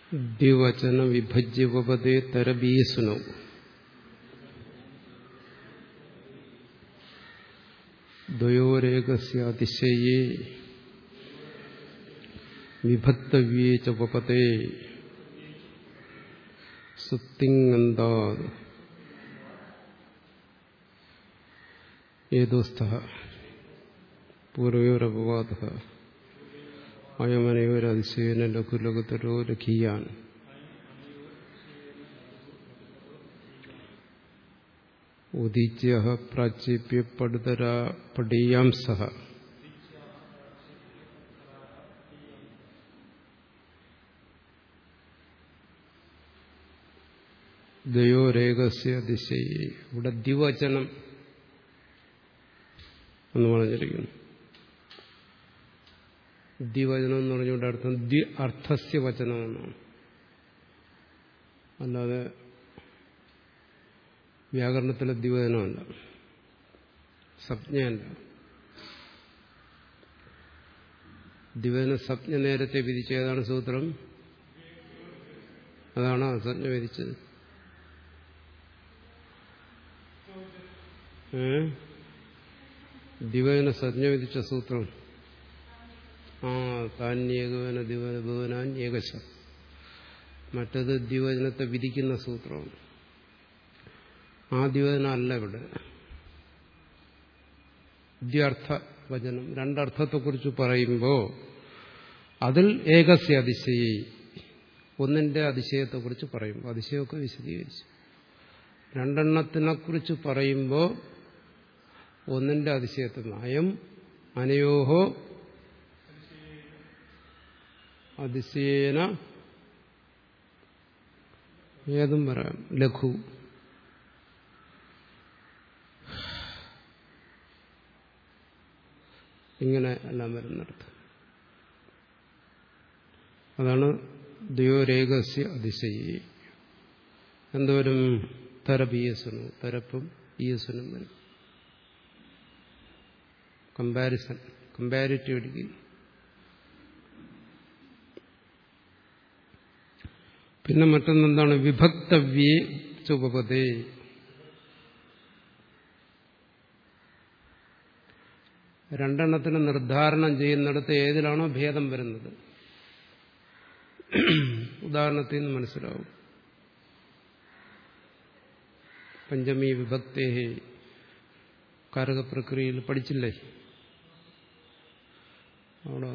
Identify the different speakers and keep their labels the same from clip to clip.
Speaker 1: ദ്വിവചന വിഭജ്യപദേ തരബീസുനോ ദ്വയോരേകസ്യ അതിശയേ വിഭക്തവ്യേ ച ഉപപതേ സുപ്തിങ്ങന്താ ഏതോസ്ഥ പൂർവയോരപവാദ അയമനയോരതിശയേന ലഘുലഘുതരോ ലഘീയാൻ ഉദീച്യ പ്രാച്യേപ്യ പടുതരാ പടീയാം സഹ ദയോരേഖസ്യ ദിശയെ ഇവിടെ ദ്വിവചനം എന്ന് പറഞ്ഞിരിക്കുന്നു ദ്വിവചനം എന്ന് പറഞ്ഞുകൊണ്ട് അർത്ഥം ദ്വി അർത്ഥസ്യ വചനം എന്നാണ് അല്ലാതെ വ്യാകരണത്തിലെ ദ്വിവചനമല്ല സംജ്ഞയല്ല ദ്വിവചന സംജ്ഞ നേരത്തെ വിധിച്ച ഏതാണ് സൂത്രം അതാണ് സംജ്ഞ വിധിച്ചത് ദിവന സംജ്ഞ വിധിച്ച സൂത്രം ആ താന്യേകവന ദിവന ഭുവനാൻ ഏകശ മറ്റത് ദ്വിവചനത്തെ വിധിക്കുന്ന സൂത്രമാണ് ആ ദ്വിവചനം അല്ല ഇവിടെ ദ്വർത്ഥ വചനം രണ്ടർത്ഥത്തെക്കുറിച്ച് പറയുമ്പോൾ അതിൽ ഏകസ്യ അതിശയി ഒന്നിന്റെ അതിശയത്തെക്കുറിച്ച് പറയുമ്പോൾ അതിശയമൊക്കെ വിശദീകരിച്ചു രണ്ടെണ്ണത്തിനെക്കുറിച്ച് പറയുമ്പോൾ ഒന്നിന്റെ അതിശയത്തിൽ അയം അനയോഹോ അതിശയേന ഏതും പറയാം ലഘു ഇങ്ങനെ എല്ലാം വരുന്നിടത്ത് അതാണ് ദ്വയോരേഖസ്യ അതിശയി എന്തോരും തരപ്പ് ഈയസനു തരപ്പും ഈയസനും വരും കമ്പാരിസൺ കമ്പാരിറ്റീവ് ഡിഗ്രി പിന്നെ മറ്റൊന്നെന്താണ് വിഭക്തവ്യേ ചുപപതേ രണ്ടെണ്ണത്തിന് നിർദ്ധാരണം ചെയ്യുന്നിടത്ത് ഏതിലാണോ ഭേദം വരുന്നത് ഉദാഹരണത്തിൽ നിന്ന് മനസ്സിലാവും പഞ്ചമി വിഭക്തേഹേ കാരകപ്രക്രിയയിൽ പഠിച്ചില്ലേ അവിടെ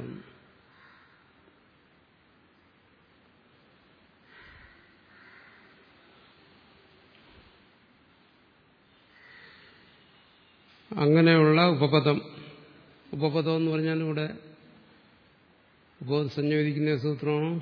Speaker 1: അങ്ങനെയുള്ള ഉപപദം ഉപപദം എന്ന് പറഞ്ഞാൽ ഇവിടെ ഉപപദം സംയോജിക്കുന്ന സൂത്രമാണോ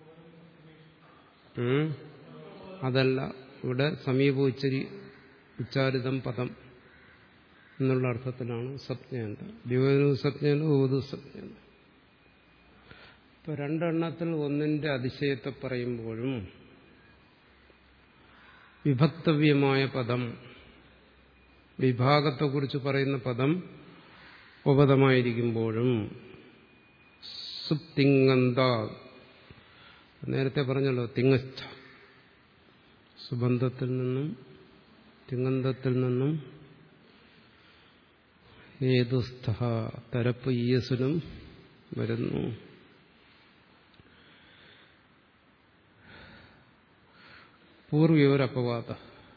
Speaker 1: അതല്ല ഇവിടെ സമീപ ഉച്ചരി ഉച്ചാരിതം പദം എന്നുള്ള അർത്ഥത്തിലാണ് സപ്ഞാന്ത ദ്വിവചനവും സപ്ഞാന്ത ഉപതു സപ്ഞാന്ത ഇപ്പൊ രണ്ടെണ്ണത്തിൽ ഒന്നിന്റെ അതിശയത്തെ പറയുമ്പോഴും വിഭക്തവ്യമായ പദം വിഭാഗത്തെക്കുറിച്ച് പറയുന്ന പദം ഉപതമായിരിക്കുമ്പോഴും സുപ്തിങ്ങന്ത നേരത്തെ പറഞ്ഞല്ലോ തിങ്ങസ്ഥ സുബന്ധത്തിൽ നിന്നും തിങ്ങന്തത്തിൽ നിന്നും ഏതുസ്ഥ തരപ്പ് ഈയസിനും വരുന്നു പൂർവ്വയോരപവാദ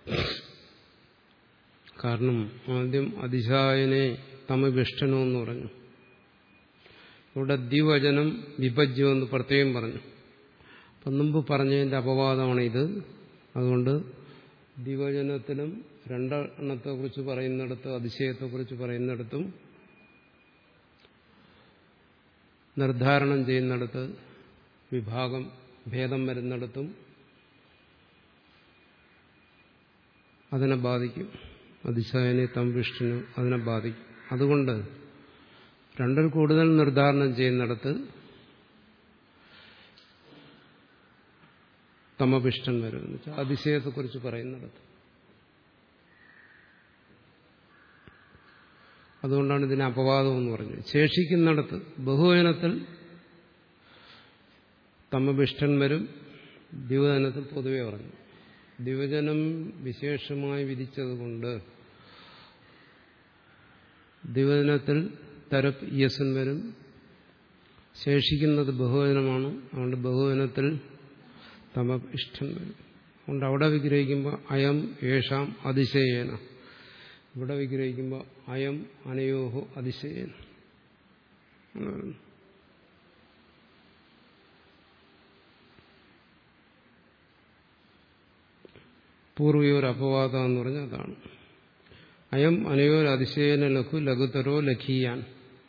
Speaker 1: കാരണം ആദ്യം അതിശായനെ തമവിഷ്ടനോ എന്ന് പറഞ്ഞു ഇവിടെ ദ്വിവചനം വിഭജ്യം എന്ന് പ്രത്യേകം പറഞ്ഞു അപ്പം മുമ്പ് പറഞ്ഞതിന്റെ അപവാദമാണ് ഇത് അതുകൊണ്ട് ദ്വിവചനത്തിലും രണ്ടെണ്ണത്തെക്കുറിച്ച് പറയുന്നിടത്ത് അതിശയത്തെക്കുറിച്ച് പറയുന്നിടത്തും നിർദ്ധാരണം ചെയ്യുന്നിടത്ത് വിഭാഗം ഭേദം വരുന്നിടത്തും അതിനെ ബാധിക്കും അതിശായനെ തം വിഷ്ണു അതിനെ ബാധിക്കും അതുകൊണ്ട് രണ്ടിൽ കൂടുതൽ നിർദ്ധാരണം ചെയ്യുന്നിടത്ത് തമപിഷ്ടൻ വരും എന്ന് വെച്ചാൽ അതിശയത്തെക്കുറിച്ച് പറയുന്നിടത്ത് അതുകൊണ്ടാണ് ഇതിന് അപവാദം എന്ന് പറഞ്ഞത് ശേഷിക്കുന്നിടത്ത് ബഹുവചനത്തിൽ തമഭിഷ്ടൻ വരും ദ്വിവചനത്തിൽ പൊതുവെ പറഞ്ഞു ദ്വിവചനം വിശേഷമായി വിധിച്ചതുകൊണ്ട് ദ്വിവചനത്തിൽ തരപ്പ് യസൻ വരും ശേഷിക്കുന്നത് ബഹുവചനമാണ് അതുകൊണ്ട് ബഹുവചനത്തിൽ തമ ഇഷ്ടം വരും അതുകൊണ്ട് അവിടെ വിഗ്രഹിക്കുമ്പോൾ അയം യേഷാം അതിശയേന ഇവിടെ വിഗ്രഹിക്കുമ്പോൾ അയം അനയോഹോ അതിശയേന എന്ന് പറയുന്നു പൂർവിയോർ അപവാദം എന്ന് പറഞ്ഞാൽ അതാണ് അയം അനയോർ അതിശയന ലഘു ലഘുതരോ ലഖീയാൻ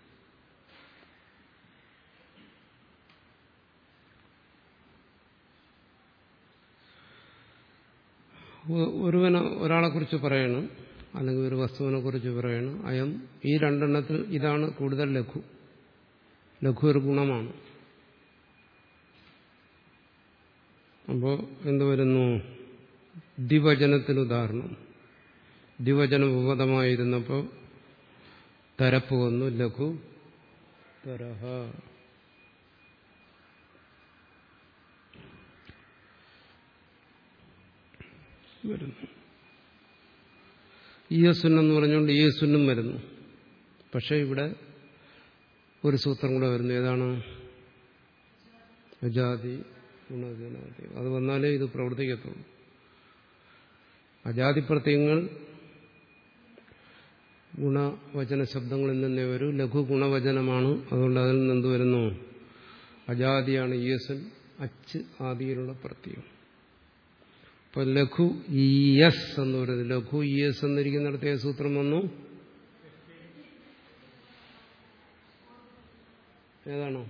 Speaker 1: ഒരുവനെ ഒരാളെ കുറിച്ച് പറയണം അല്ലെങ്കിൽ ഒരു വസ്തുവിനെ കുറിച്ച് പറയണം അയം ഈ രണ്ടെണ്ണത്തിൽ ഇതാണ് കൂടുതൽ ലഘു ലഘു ഒരു ഗുണമാണ് അപ്പോൾ എന്ത് വരുന്നു ദ്വിവചനത്തിന് ഉദാഹരണം ദ്വിവചന ഉപപദമായിരുന്നപ്പോൾ തരപ്പ് വന്നു ലഘു തരഹ വരുന്നു ഈയസുൻ എന്ന് പറഞ്ഞുകൊണ്ട് ഈയസുന്നും വരുന്നു പക്ഷെ ഇവിടെ ഒരു സൂത്രം കൂടെ വരുന്നു ഏതാണ് അജാതി ഗുണജനാതി അത് വന്നാലേ ഇത് പ്രവർത്തിക്കത്തുള്ളൂ അജാതി പ്രത്യയങ്ങൾ ഗുണവചന ശബ്ദങ്ങളിൽ നിന്നേ വരൂ ലഘു ഗുണവചനമാണ് അതുകൊണ്ട് അതിൽ നിന്ന് എന്ത് വരുന്നു അജാതിയാണ് ഈയസൻ അച്ച് ആദിയിലുള്ള പ്രത്യയം ഇപ്പൊ ലഘു ഇയസ് എന്ന് പറയുന്നത് ലഘു ഇയസ് എന്നിരിക്കുന്നിടത്തെ സൂത്രം വന്നു ഏതാണോ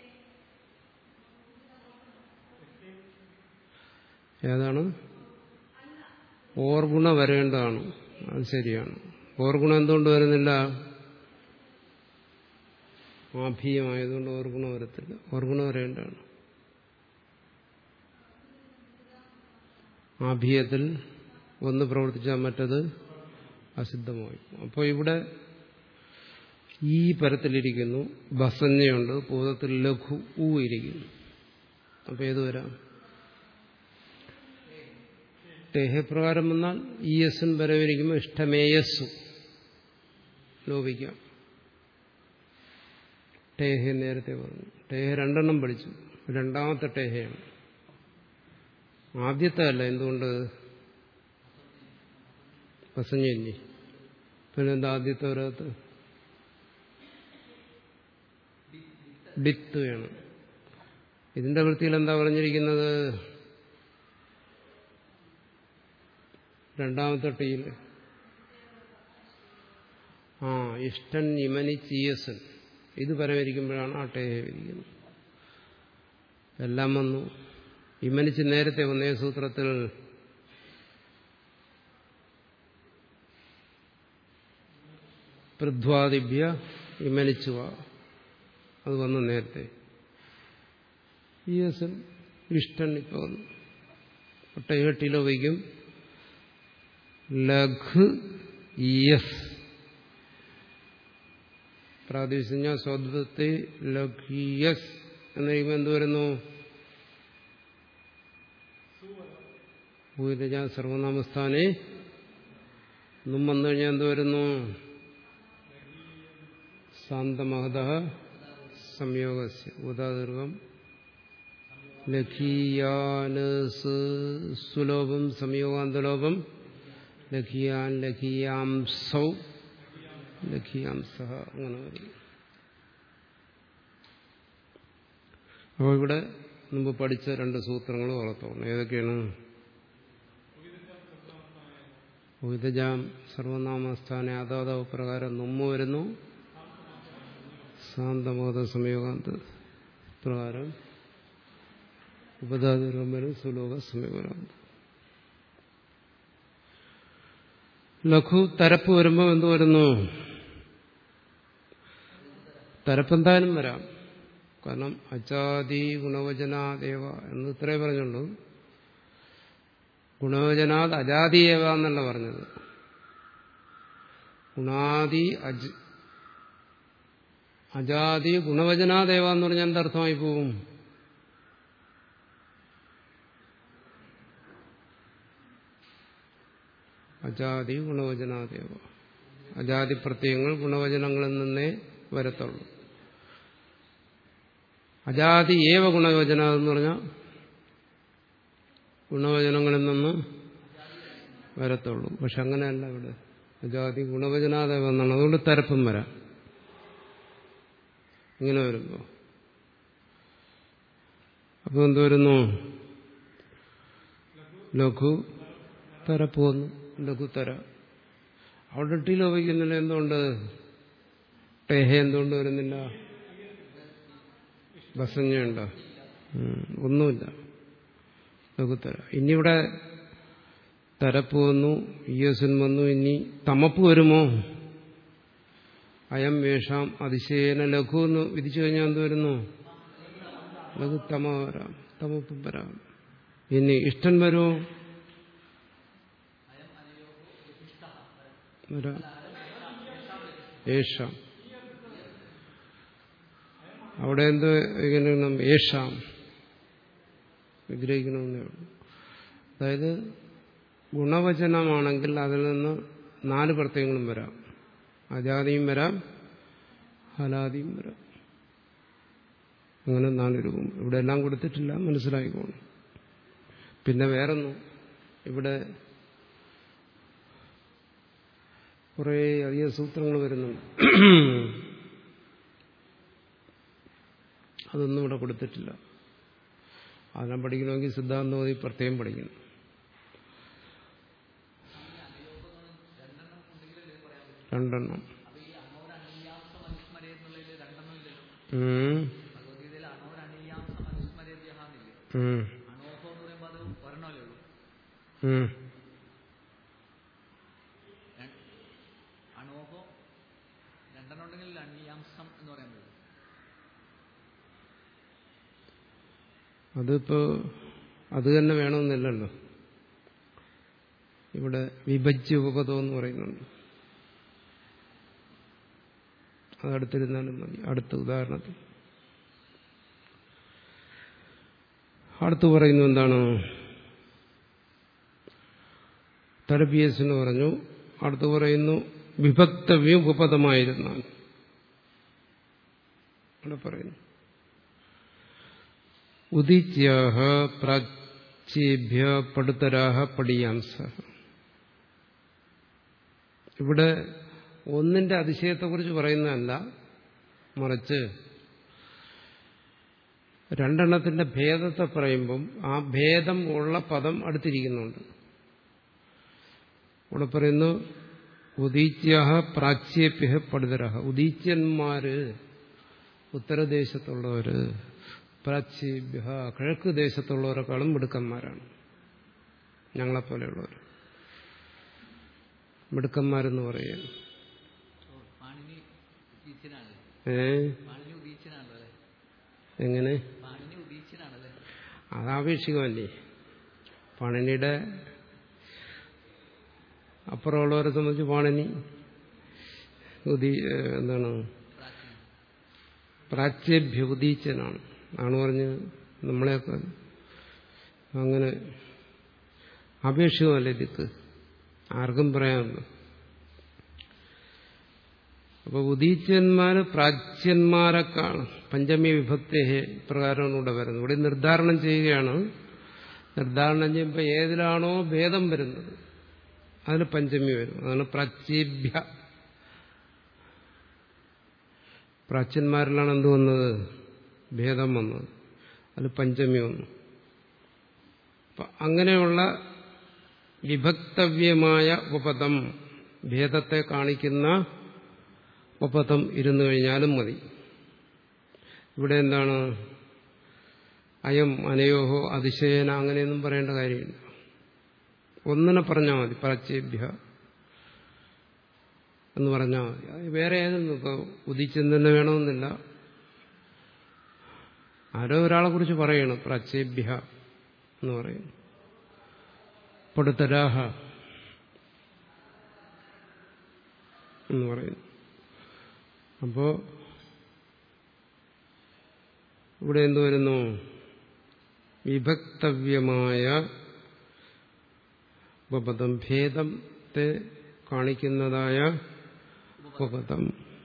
Speaker 1: ഏതാണ് ഓർഗുണ വരേണ്ടതാണ് അത് ശരിയാണ് ഓർഗുണം എന്തുകൊണ്ട് വരുന്നില്ല ആഭീയമായതുകൊണ്ട് ഓർഗുണം വരത്തില്ല ഓർഗുണം വരേണ്ടതാണ് ആഭീയത്തിൽ ഒന്ന് പ്രവർത്തിച്ചാൽ മറ്റത് അസിദ്ധമായി അപ്പോൾ ഇവിടെ ഈ പരത്തിലിരിക്കുന്നു ബസഞ്ഞയുണ്ട് പൂതത്തിൽ ലഘു ഊ ഇരിക്കുന്നു അപ്പോൾ ഏത് വരാം ടേഹപ്രകാരം വന്നാൽ ഇ എസും വരവിരിക്കുമ്പോൾ ഇഷ്ടമേയസ്സു ലോപിക്കാം ടേഹ നേരത്തെ പറഞ്ഞു ടേഹ രണ്ടെണ്ണം പഠിച്ചു രണ്ടാമത്തെ ടേഹയാണ് ആദ്യത്തെ അല്ല എന്തുകൊണ്ട് പസഞ്ഞില്ലേ പിന്നെന്താ ആദ്യത്തെ ഒരകത്ത് ഡിത്ത് വേണം ഇതിന്റെ വൃത്തിയിൽ എന്താ പറഞ്ഞിരിക്കുന്നത് രണ്ടാമത്തെ ടീയിൽ ആ ഇഷ്ടൻ ഇമനി ചീയസൻ ഇത് പരമരിക്കുമ്പോഴാണ് ആ ടേഹ വിരിക്കുന്നത് എല്ലാം വന്നു ഇമനിച്ച് നേരത്തെ വന്നേ സൂത്രത്തിൽ പൃഥ്വാദിഭ്യ ഇമനിച്ചുവ അത് വന്നു നേരത്തെ ഈയസൻ ഇഷ്ടൻ ഇപ്പൊ വന്നു ഒട്ടേട്ടിലോ വയ്ക്കും ലഘ് ഇയസ് പ്രാദേശിക സ്വദ്വത്തെ ലഘിയസ് എന്നിരിക്കുമ്പോൾ എന്ത് വരുന്നു ഭൂരജ സർവനാമസ്ഥാനെ ഒന്നും വന്നു കഴിഞ്ഞാൽ എന്ത് വരുന്നു ശാന്തമഹത സംയോഗസ്യ ഉദാദീർഘം ലഖീയാനസ് സുലോഭം സംയോഗാന്തലോപം ലഖിയാൻ ലഖിയാംസൗ ലഖിയാംസ അങ്ങനെ വരും അപ്പോൾ ഇവിടെ മുമ്പ് പഠിച്ച രണ്ട് സൂത്രങ്ങൾ വളർത്തോണം ഏതൊക്കെയാണ് ഉദിജാം സർവനാമസ്ഥാന അതാതാവ് പ്രകാരം നുമ്മ വരുന്നു ശാന്തമോദ സംയോഗാന്ത പ്രകാരം ഉപദാതിർഗം വരും സുലോക സംയോഗാന്ത ലഘു തരപ്പ് വരുമ്പോൾ എന്ത് വരുന്നു തരപ്പെന്തായാലും വരാം കാരണം അജാതി ഗുണവചനാദേവ എന്ന് ഇത്രേ പറഞ്ഞുള്ളൂ ഗുണവചനാത് അജാതിയേവ എന്നല്ല പറഞ്ഞത് ഗുണാദി അജ് അജാതി ഗുണവചനാദേവ എന്ന് പറഞ്ഞാൽ എന്തർത്ഥമായി പോവും അജാതി ഗുണവചനാദേവ അജാതി പ്രത്യയങ്ങൾ ഗുണവചനങ്ങളിൽ നിന്നേ വരത്തുള്ളൂ അജാതി ഏവ ഗുണവചന എന്ന് പറഞ്ഞാൽ ഗുണവചനങ്ങളിൽ നിന്ന് വരത്തുള്ളൂ പക്ഷെ അങ്ങനെയല്ല ഇവിടെ അജാതി ഗുണവചനാദേവ എന്നാണ് അതുകൊണ്ട് തരപ്പം വരാം ഇങ്ങനെ വരുമ്പോ അപ്പൊ എന്ത് വരുന്നു ലഘു തരപ്പ് വന്നു ലഘുതര അവിടെ ടി ലോപിക്കുന്നില്ല എന്തുകൊണ്ട് ടേഹ എന്തുകൊണ്ട് വരുന്നില്ല ബസഞ്ഞുണ്ടോ ഒന്നുമില്ല ലഘുത്തര ഇനിയിവിടെ തരപ്പ് വന്നു ഇയസൻ വന്നു ഇനി തമപ്പ് വരുമോ അയം വേഷാം അതിശയേന ലഘു എന്ന് വിധിച്ചു കഴിഞ്ഞാൽ എന്ത് വരുന്നു ലഘു തമ വരാം തമപ്പ് വരാം ഇനി ഇഷ്ടൻ വരുമോ വരാം ഏഷാം അവിടെ എന്ത് വിഗ്രഹിക്കണം ഏഷാം വിഗ്രഹിക്കണമെന്നേ ഉള്ളൂ അതായത് ഗുണവചനമാണെങ്കിൽ അതിൽ നിന്ന് നാല് പ്രത്യയങ്ങളും വരാം അജാതിയും വരാം ഹലാദിയും വരാം അങ്ങനെ നാല് രൂപം ഇവിടെ എല്ലാം കൊടുത്തിട്ടില്ല മനസ്സിലായിക്കോണം പിന്നെ വേറൊന്നും ഇവിടെ കുറേ അധികം സൂത്രങ്ങൾ വരുന്നുണ്ട് അതൊന്നും ഇവിടെ കൊടുത്തിട്ടില്ല അതെല്ലാം പഠിക്കണമെങ്കിൽ സിദ്ധാന്തമതി പ്രത്യേകം പഠിക്കണം രണ്ടെണ്ണം ഉം. ഉം. ഉം.
Speaker 2: അണോഹോ രണ്ടെണ്ണം ഉണ്ടെങ്കിൽ അണ്യാംസം എന്ന് പറയാൻ പറ്റും
Speaker 1: അതിപ്പോ അത് തന്നെ വേണമെന്നില്ലല്ലോ ഇവിടെ വിഭജ്യ ഉപപദം എന്ന് പറയുന്നുണ്ട് അതടുത്തിരുന്നാലും മതി അടുത്ത ഉദാഹരണത്തിൽ അടുത്ത് പറയുന്നു എന്താണ് തരബിയസിന് പറഞ്ഞു അടുത്ത് പറയുന്നു വിഭക്തവ്യം ഉപപദമായിരുന്നാൽ അവിടെ പറയുന്നു ഉദിത്യാഹ പ്രാച്യേഭ്യ പടുത്തരാഹ പടിയാംസ ഇവിടെ ഒന്നിന്റെ അതിശയത്തെക്കുറിച്ച് പറയുന്നതല്ല മറിച്ച് രണ്ടെണ്ണത്തിന്റെ ഭേദത്തെ പറയുമ്പം ആ ഭേദം ഉള്ള പദം അടുത്തിരിക്കുന്നുണ്ട് ഇവിടെ പറയുന്നു ഉദീച്യ പ്രാച്യേഭ്യ പടുതരഹ ഉദീച്യന്മാര് ഉത്തരദേശത്തുള്ളവര് പ്രാച്യേഭ്യ കിഴക്ക് ദേശത്തുള്ളവരെക്കാളും മിടുക്കന്മാരാണ് ഞങ്ങളെപ്പോലെയുള്ളവർ മിടുക്കന്മാരെന്ന് പറയുക
Speaker 2: ഓ, പാണിനി ഉദീച്ചനാണല്ലേ
Speaker 1: ഏ
Speaker 2: പാണിനി ഉദീച്ചനാണല്ലോ അല്ലേ
Speaker 1: എങ്ങനെ
Speaker 2: പാണിനി ഉദീച്ചനാണല്ലേ
Speaker 1: അതാപേക്ഷികമല്ലേ പണിനിയുടെ അപ്പുറമുള്ളവരെ സംബന്ധിച്ച് പാണിനി ഉദീ ഏഹ് എന്താണ്
Speaker 2: പ്രാചീന
Speaker 1: പ്രാച്യഭ്യ ഉദീച്ചനാണ് ആണ് പറഞ്ഞ് നമ്മളെയൊക്കെ അങ്ങനെ അപേക്ഷികമല്ലേ ദിക്ക് ആർക്കും പറയാമല്ലോ അപ്പൊ ഉദീച്ചന്മാര് പ്രാച്യന്മാരെക്കാണ് പഞ്ചമി വിഭക്തി പ്രകാരമാണ് ഇവിടെ വരുന്നത് ഇവിടെ നിർദ്ധാരണം ചെയ്യുകയാണ് നിർദ്ധാരണം ചെയ്യുമ്പോൾ ഏതിലാണോ ഭേദം വരുന്നത് അതിന് പഞ്ചമി വരും അതാണ് പ്രാച്യേഭ്യ പ്രാച്യന്മാരിലാണ് എന്ത് വന്നത് ഭേദം വന്നത് അതിൽ പഞ്ചമി വന്നു അപ്പൊ അങ്ങനെയുള്ള വിഭക്തവ്യമായ ഉപപദം ഭേദത്തെ കാണിക്കുന്ന ഉപപദം ഇരുന്നു കഴിഞ്ഞാലും മതി ഇവിടെ എന്താണ് അയം അനയോഹോ അതിശയന അങ്ങനെയൊന്നും പറയേണ്ട കാര്യമില്ല ഒന്നിനെ പറഞ്ഞാൽ മതി പ്രാച്യേഭ്യ എന്ന് പറഞ്ഞാൽ മതി അത് വേറെ ഏതെങ്കിലും ഇപ്പോൾ ഉദിച്ചെന്ന് തന്നെ വേണമെന്നില്ല ആരോ ഒരാളെ കുറിച്ച് പറയണം പ്രാച്യേഭ്യ എന്ന് പറയുന്നു പടുത്തരാഹ എന്ന് പറയുന്നു അപ്പോ ഇവിടെ എന്തു വരുന്നു വിഭക്തവ്യമായ ഉപപദം ഭേദം അതിശയനത്തെ കാണിക്കുന്നതായ ഉപപദം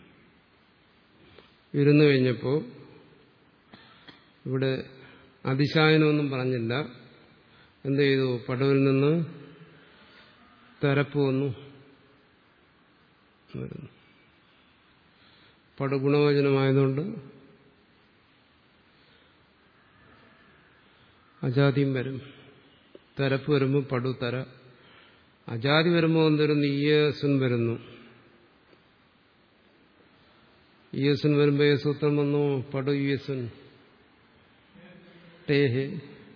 Speaker 1: ഇരുന്നു കഴിഞ്ഞപ്പോൾ ഇവിടെ അതിശായനമൊന്നും പറഞ്ഞില്ല എന്ത് ചെയ്തു പടവിൽ നിന്ന് തരപ്പ് വന്നു വരുന്നു പടുഗുണവചനമായതുകൊണ്ട് അജാതിയും വരും തരപ്പ് വരുമ്പോൾ പടു തര അജാതി വരുമ്പോൾ എന്തൊരുന്നു ഇയസുൻ വരുന്നു ഇയസുൻ വരുമ്പോൾ ഏ സൂത്രം വന്നു പടു ഇയസുൻ ടേഹെ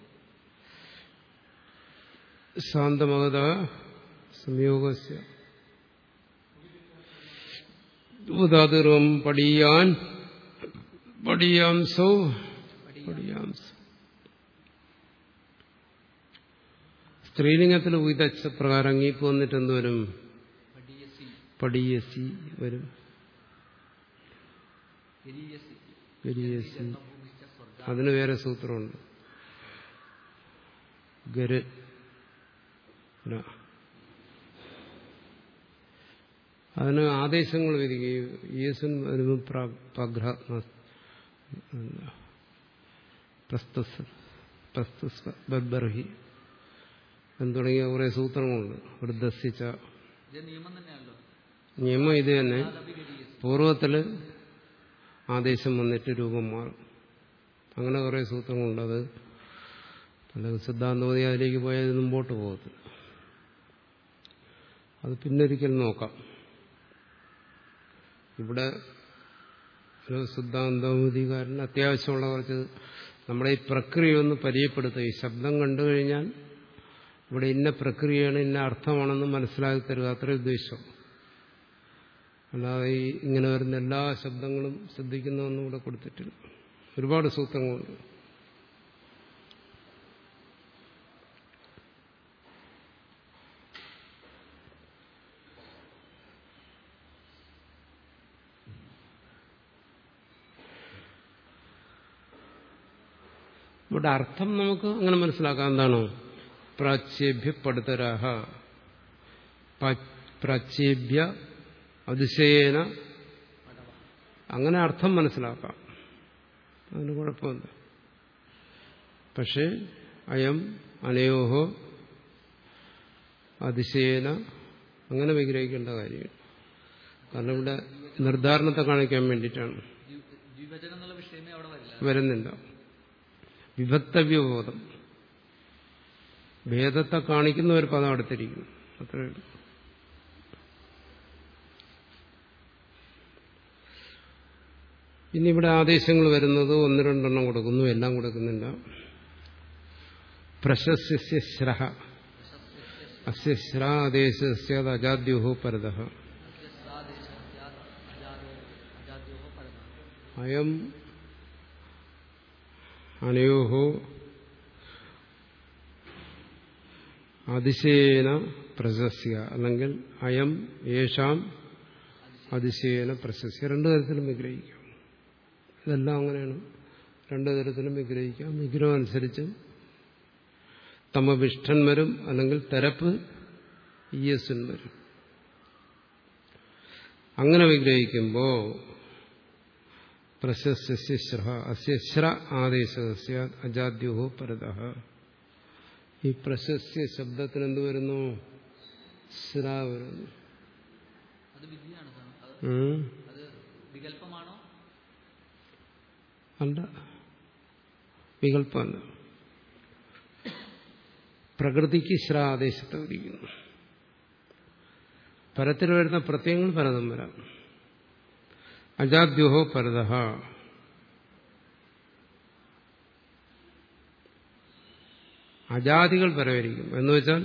Speaker 1: ശാന്തമകത സംയോഗസ്യ ഉദാതിർവം പടിയാൻ പടിയാംസോ പടിയാംസോ സ്ത്രീലിംഗത്തിൽ വിതച്ച പ്രകാരം അങ്ങീപ്പ് വന്നിട്ട് എന്ത് വരും
Speaker 2: പടിയസി
Speaker 1: പടിയസി വരും
Speaker 2: ഗരീയസി
Speaker 1: ഗരിയസി
Speaker 2: ഭൂമിച്ച സ്വർഗ
Speaker 1: അതിന് വേറെ സൂത്രമുണ്ട് ഗര് ന. അതിന് ആദേശങ്ങൾ വിധിക്കുകയും യേസുൻ വരുമ്പോൾ പ്ര- പഗ്ര എന്താ, പ്രസ്തുസ് പ്രസ്തുസ് ബർബർഹി എന്ന് തുടങ്ങിയ കുറെ സൂത്രങ്ങളുണ്ട് വൃദ്ധസിച്ച
Speaker 2: ഇത് നിയമം തന്നെയാണല്ലോ
Speaker 1: നിയമം ഇത് തന്നെ
Speaker 2: അതപി ഗരീയസി
Speaker 1: പൂർവ്വത്തില് ആദേശം വന്നിട്ട് രൂപം മാറും അങ്ങനെ കുറെ സൂത്രങ്ങളുണ്ട് അത് പല സിദ്ധാന്തമതി അതിലേക്ക് പോയാൽ മുമ്പോട്ട് പോകത്തില്ല അത് പിന്നൊരിക്കൽ നോക്കാം ഇവിടെ ഒരു സിദ്ധാന്തമതികാരൻ അത്യാവശ്യമുള്ള കുറച്ച് നമ്മുടെ ഈ പ്രക്രിയ ഒന്ന് പരിചയപ്പെടുത്തുക ഈ ശബ്ദം കണ്ടു കഴിഞ്ഞാൽ ഇവിടെ ഇന്ന പ്രക്രിയയാണ് ഇന്ന അർത്ഥമാണെന്ന് മനസ്സിലാക്കി തരിക അത്ര ഉദ്ദേശം അല്ലാതെ ഈ ഇങ്ങനെ വരുന്ന എല്ലാ ശബ്ദങ്ങളും ശ്രദ്ധിക്കുന്നതൊന്നും ഇവിടെ കൊടുത്തിട്ടില്ല ഒരുപാട് സൂത്രങ്ങളുണ്ട് ഇവിടെ അർത്ഥം നമുക്ക് അങ്ങനെ മനസ്സിലാക്കാം എന്താണ് പ്രാച്യേഭ്യ പടുതരാഹ പ്രാച്യേഭ്യ അതിശയേന അങ്ങനെ അർത്ഥം മനസ്സിലാക്കാം അതിന് കുഴപ്പമില്ല പക്ഷേ അയം അനയോഹോ അതിശയേന അങ്ങനെ വിഗ്രഹിക്കേണ്ട കാര്യമില്ല കാരണം ഇവിടെ നിർദ്ധാരണത്തെ കാണിക്കാൻ വേണ്ടിയിട്ടാണ്
Speaker 2: ദ്വി- ദ്വിവചനം എന്നുള്ള വിഷയമേ അവിടെ വരില്ല
Speaker 1: വരുന്നില്ല വിഭക്തവ്യബോധം ഭേദത്തെ കാണിക്കുന്ന ഒരു പദം അടുത്തിരിക്കുന്നു അത്രേ ഉള്ളൂ ഇനി ഇവിടെ ആദേശങ്ങൾ വരുന്നത് ഒന്ന് രണ്ടെണ്ണം കൊടുക്കുന്നു എല്ലാം കൊടുക്കുന്നില്ല പ്രശസ്യ ശ്രഹ അസ്യ ശ്രാദേശസ്യ അജാദ്യോഹോ പരത
Speaker 2: അജാദ്യോ പരമ
Speaker 1: അയം അനയോഹോ അതിശയേന പ്രശസ്യ അല്ലെങ്കിൽ അയം യേഷാം അതിശയേന പ്രശസ്യ രണ്ടു തരത്തിലും വിഗ്രഹിക്കാം ഇതെല്ലാം അങ്ങനെയാണ് രണ്ടു തരത്തിലും വിഗ്രഹിക്കാം വിഗ്രഹം അനുസരിച്ച് തമവിഷ്ടൻ വരും അല്ലെങ്കിൽ തരപ്പ് ഇയസുൻ വരും അങ്ങനെ വിഗ്രഹിക്കുമ്പോൾ പ്രശസ്യ അസ്യശ്ര ആദേശസ്യ അജാദ്യോ പരത ഈ പ്രശസ്യ ശബ്ദത്തിന് എന്ത് വരുന്നു ശ്ര വരുന്നു
Speaker 2: അത് വിധിയാണ് സാർ. അത്
Speaker 1: ഉം.
Speaker 2: അത് വികല്പമാണോ
Speaker 1: അല്ല വികല്പമല്ല പ്രകൃതിക്ക് ശ്ര ആദേശത്തെ വിധിക്കുന്നു പരത്തിൽ വരുന്ന പ്രത്യയങ്ങൾ പരതം വരാം അജാദ്യോഹോ പരത അജാതികൾ പരവരിക്കും എന്ന് വെച്ചാൽ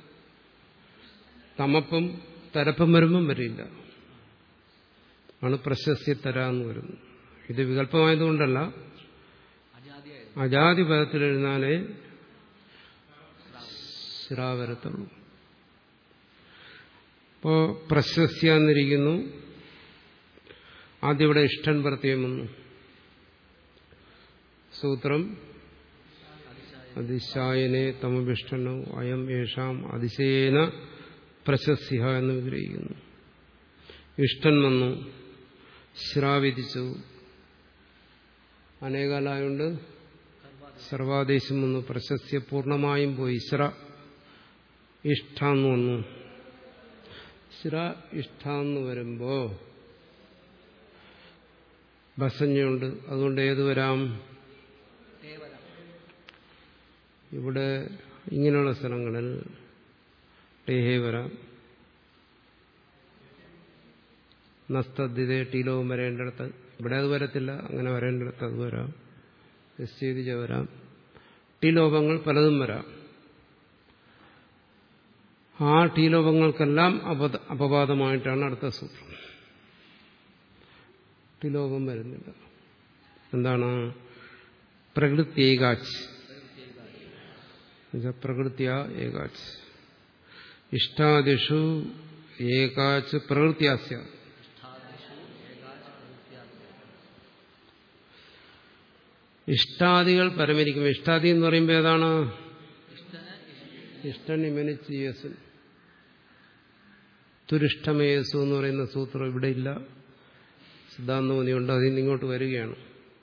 Speaker 1: തമപ്പും തരപ്പും വരുമ്പം വരില്ല ആണ് പ്രശസ്തി തര എന്ന് വരുന്നത് ഇത് വികല്പമായതുകൊണ്ടല്ല
Speaker 2: അജാതിയായിരുന്നു
Speaker 1: അജാതി പദത്തിലിരുന്നാലേ ശ്രാ വരത്തുള്ളൂ ഇപ്പോ പ്രശസ്യ എന്നിരിക്കുന്നു ആദ്യം ഇവിടെ ഇഷ്ടൻ പ്രത്യം വന്നു സൂത്രം അതിശായനെ തമഭിഷ്ടനോ അയം യേഷാം അതിശയേന പ്രശസ്യ എന്ന് വിഗ്രഹിക്കുന്നു ഇഷ്ടൻ വന്നു ശ്രാവിധിച്ചു അനേകാലായോണ്ട് സർവാദേശം വന്നു പ്രശസ്യ പൂർണ്ണമായും പോയി ശ്ര ഇഷ്ടാന്ന് വന്നു ശ്ര ഇഷ്ടാന്ന് വരുമ്പോ ബസഞ്ഞുണ്ട് അതുകൊണ്ട് ഏത് വരാം
Speaker 2: തേവരം
Speaker 1: ഇവിടെ ഇങ്ങനെയുള്ള സ്ഥലങ്ങളിൽ ടേഹേ വരാം നസ്തദ്ധിതേ ടീലവും വരേണ്ടിടത്ത് ഇവിടെ അത് വരത്തില്ല അങ്ങനെ വരേണ്ടിടത്ത് അത് വരാം നിശ്ചയിച്ച വരാം ടീലോപങ്ങൾ പലതും വരാം ആ ടീലോപങ്ങൾക്കെല്ലാം അപത അപവാദമായിട്ടാണ് അടുത്ത സൂത്രം ടീലോപം വരുന്നില്ല എന്താണ് പ്രകൃതി ഏകാച്ച് എന്നുവെച്ചാൽ പ്രകൃത്യ ഏകാച്ച് ഇഷ്ടാദിഷു ഏകാച്ച് പ്രകൃത്യാസ്യ ഇഷ്ടാദികൾ പരമരിക്കും ഇഷ്ടാദി എന്ന് പറയുമ്പോൾ ഏതാണ് ഇഷ്ടൻ ഇമനിച്ച് യേസു തുരിഷ്ടമേയസു എന്ന് പറയുന്ന സൂത്രം ഇവിടെ ഇല്ല സിദ്ധാന്തമതിയുണ്ട് അതിൽ നിന്ന് ഇങ്ങോട്ട് വരികയാണ്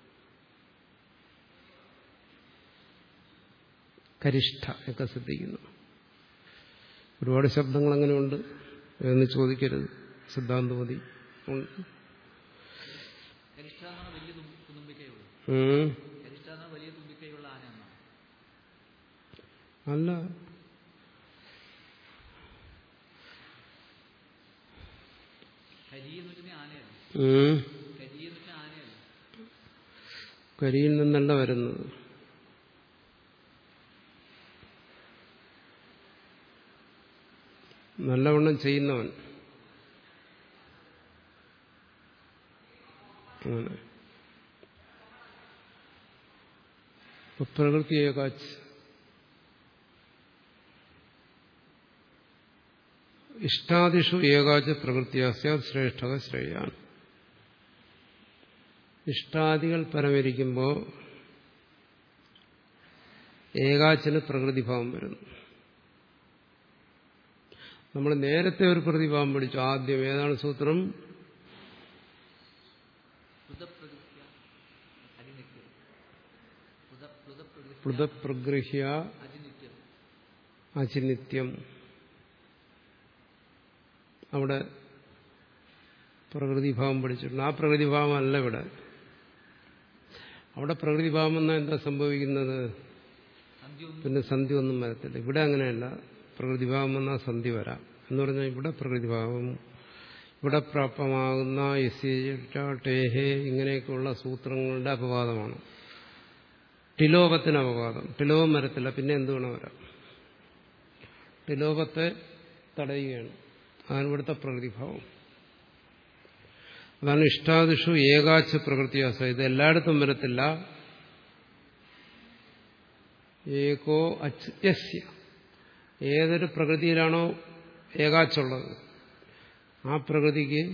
Speaker 1: കരിഷ്ഠ ഒക്കെ ശ്രദ്ധിക്കുന്നു ഒരുപാട് ശബ്ദങ്ങൾ അങ്ങനെയുണ്ട് എന്ന് ചോദിക്കരുത് സിദ്ധാന്തമതി ഉണ്ട്
Speaker 2: കരിഷ്ഠ എന്നാണ് വലിയ തുമ്പ- തുമ്പിക്കൈയുള്ളത്
Speaker 1: ഉം.
Speaker 2: കരിഷ്ഠ എന്നാണ് വലിയ തുമ്പിക്കൈയുള്ള ആന എന്നാണ്
Speaker 1: അല്ല
Speaker 2: കരി എന്ന് വെച്ചാൽ ആനയല്ല
Speaker 1: ഉം.
Speaker 2: കരി എന്ന് വെച്ചാൽ ആനയല്ല
Speaker 1: കരിയിൽ നിന്നല്ല വരുന്നത് നല്ലവണ്ണം ചെയ്യുന്നവൻ അങ്ങനെ ഇപ്പൊ പ്രകൃതി ഏകാച്ച് ഇഷ്ടാദിഷു ഏകാച്ച് പ്രകൃതിയാസ്യ ശ്രേഷ്ഠക ശ്രേയാണ് ഇഷ്ടാദികൾ പരമരിക്കുമ്പോൾ ഏകാച്ചിന് പ്രകൃതിഭാവം വരുന്നു നമ്മൾ നേരത്തെ ഒരു പ്രതിഭാവം പഠിച്ചു ആദ്യം ഏതാണ് സൂത്രം
Speaker 2: പൃഥപ്രകൃത്യ അരിനിത്യം പൃഥ പൃഥപ്രകൃത്യ
Speaker 1: പൃഥപ്രഗൃഹ്യ
Speaker 2: അജിനിത്യം
Speaker 1: അചിനിത്യം അവിടെ പ്രകൃതിഭാവം പഠിച്ചിട്ടുണ്ട് ആ പ്രകൃതിഭാവം അല്ല ഇവിടെ അവിടെ പ്രകൃതിഭാവം എന്നാൽ എന്താ സംഭവിക്കുന്നത്
Speaker 2: സന്ധ്യൊന്നും
Speaker 1: പിന്നെ സന്ധി ഒന്നും വരത്തില്ല ഇവിടെ അങ്ങനെയല്ല പ്രകൃതിഭാവം എന്നാൽ സന്ധി വരാം എന്ന് പറഞ്ഞാൽ ഇവിടെ പ്രകൃതിഭാവം ഇവിടെ പ്രാപ്തമാകുന്ന എസ് ടേഹേ ഇങ്ങനെയൊക്കെയുള്ള സൂത്രങ്ങളുടെ അപവാദമാണ് ടിലോപത്തിന് അപവാദം ടിലോപം വരത്തില്ല പിന്നെ എന്ത് വേണം വരാം ടിലോപത്തെ തടയുകയാണ് അതാണ് ഇവിടുത്തെ പ്രകൃതിഭാവം അതാണ് ഇഷ്ടാദിഷു ഏകാച്ച പ്രകൃതിയാസ ഇത് എല്ലായിടത്തും വരത്തില്ല ഏകോ അച്ച് യസ്യ ഏതൊരു പ്രകൃതിയിലാണോ ഏകാച്ചുള്ളത് ആ പ്രകൃതിക്ക്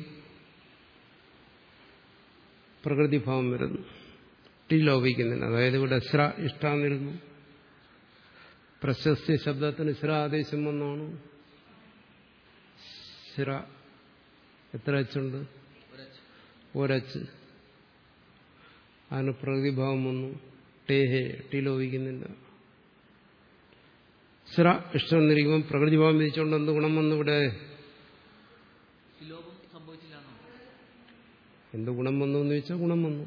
Speaker 1: പ്രകൃതിഭാവം വരുന്നു ടി ലോപിക്കുന്നില്ല അതായത് ഇവിടെ ശ്ര ഇഷ്ടാന്നിരുന്നു പ്രശസ്തി ശബ്ദത്തിന് ശ്ര ആദേശം വന്നാണ് ശ്ര എത്ര അച്ചുണ്ട്
Speaker 2: ഒരച്ച്
Speaker 1: ഒരച്ച് അതിന് പ്രകൃതിഭാവം വന്നു ടേഹേ ടി ലോപിക്കുന്നില്ല ശ്ര ഇഷ്ടം എന്നിരിക്കുമ്പോൾ പ്രകൃതിഭാവം വിധിച്ചുകൊണ്ട് എന്ത് ഗുണം വന്നു ഇവിടെ
Speaker 2: വിലോപം സംഭവിച്ചില്ല എന്നോ
Speaker 1: എന്ത് ഗുണം വന്നു എന്ന് ചോദിച്ചാൽ ഗുണം വന്നു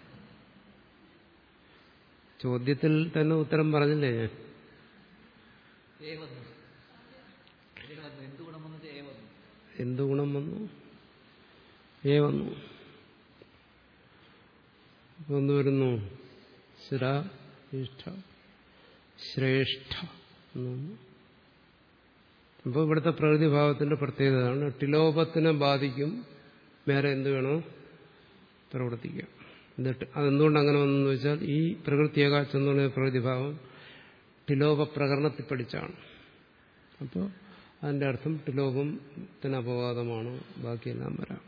Speaker 1: ചോദ്യത്തിൽ തന്നെ ഉത്തരം പറഞ്ഞില്ലേ ഞാൻ
Speaker 2: ഏ വന്നു ഏ വന്നു എന്ത് ഗുണം വന്നത് ഏ വന്നു
Speaker 1: എന്ത് ഗുണം വന്നു ഏ വന്നു ഇപ്പൊ എന്ത് വരുന്നു ശ്ര ഇഷ്ട ശ്രേഷ്ഠ എന്ന് വന്നു അപ്പോൾ ഇവിടുത്തെ പ്രകൃതിഭാവത്തിന്റെ പ്രത്യേകതയാണ് ടിലോപത്തിനെ ബാധിക്കും വേറെ എന്ത് വേണോ പ്രവർത്തിക്കാം എന്നിട്ട് അതെന്തുകൊണ്ട് അങ്ങനെ വന്നെന്ന് വെച്ചാൽ ഈ പ്രകൃതി ഏകാച്ചം എന്ന് പറയുന്ന പ്രകൃതിഭാവം ടിലോപ പ്രകരണത്തിൽ പഠിച്ചാണ് അപ്പോൾ അതിന്റെ അർത്ഥം ടിലോപത്തിന് അപവാദമാണ് ബാക്കിയെല്ലാം വരാം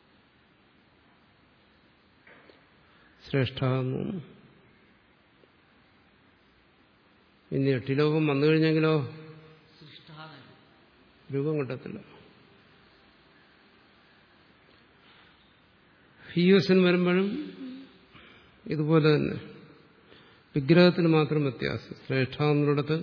Speaker 1: ശ്രേഷ്ഠ എന്ന് തോന്നുന്നു ഇനി ടിലോപം വന്നു കഴിഞ്ഞെങ്കിലോ
Speaker 2: സൃഷ്ട
Speaker 1: രൂപം കിട്ടത്തില്ല ഹിയോസൻ വരുമ്പോഴും ഇതുപോലെ തന്നെ വിഗ്രഹത്തിന് മാത്രം വ്യത്യാസം ശ്രേഷ്ഠ എന്നിടത്ത്